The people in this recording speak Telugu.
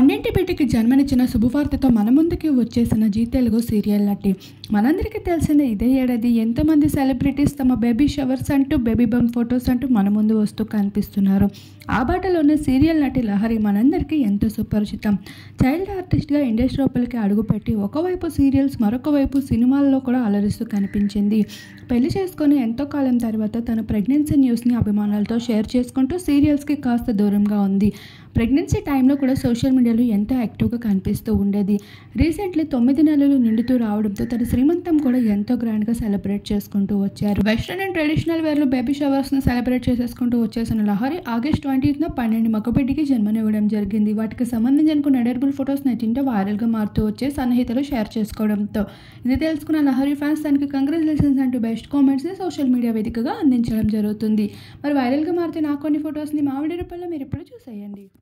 పండింటి బిడ్డకి జన్మనిచ్చిన శుభవార్తతో మన ముందుకి వచ్చేసిన జీ తెలుగు సీరియల్ నటి మనందరికీ తెలిసిన ఇదే ఏడాది ఎంతోమంది సెలబ్రిటీస్ తమ బేబీ షవర్స్ అంటూ బేబీ బమ్ ఫొటోస్ అంటూ మన ముందు వస్తూ కనిపిస్తున్నారు ఆ బాటలోనే సీరియల్ నటి లహరి మనందరికీ ఎంతో సుపరిచితం చైల్డ్ ఆర్టిస్ట్గా ఇండస్ట్రీ లోపలికి అడుగుపెట్టి ఒకవైపు సీరియల్స్ మరొక వైపు సినిమాల్లో కూడా అలరిస్తూ కనిపించింది పెళ్లి చేసుకొని ఎంతో కాలం తర్వాత తన ప్రెగ్నెన్సీ న్యూస్ని అభిమానులతో షేర్ చేసుకుంటూ సీరియల్స్కి కాస్త దూరంగా ఉంది ప్రెగ్నెన్సీ టైంలో కూడా సోషల్ మీడియాలో ఎంతో యాక్టివ్గా కనిపిస్తూ ఉండేది రీసెంట్లీ తొమ్మిది నెలలు నిండుతూ రావడంతో తన శ్రీమంతం కూడా ఎంతో గ్రాండ్గా సెలబ్రేట్ చేసుకుంటూ వచ్చారు వెస్ట్రన్ అండ్ ట్రెడిషనల్ వేర్లో బేబీ షవర్స్ను సెలబ్రేట్ చేసేసుకుంటూ వచ్చేసిన లహరి ఆగస్ట్ ట్వంటీత్న పన్నెండు మగబిడ్డికి జన్మనివ్వడం జరిగింది వాటికి సంబంధించిన కొన్ని ఎడర్బుల్ ఫొటోస్ నెట్టింటే వైరల్గా మారుతూ వచ్చే సన్నిహితులు షేర్ చేసుకోవడంతో ఇది తెలుసుకున్న లహరి ఫ్యాన్స్ తనకి కంగ్రాచులేషన్స్ అంటూ బెస్ట్ కామెంట్స్ని సోషల్ మీడియా వేదికగా అందించడం జరుగుతుంది మరి వైరల్గా మారితే నా కొన్ని ఫొటోస్ని మా వీడియో రూపంలో మీరు ఎప్పుడు చూసేయండి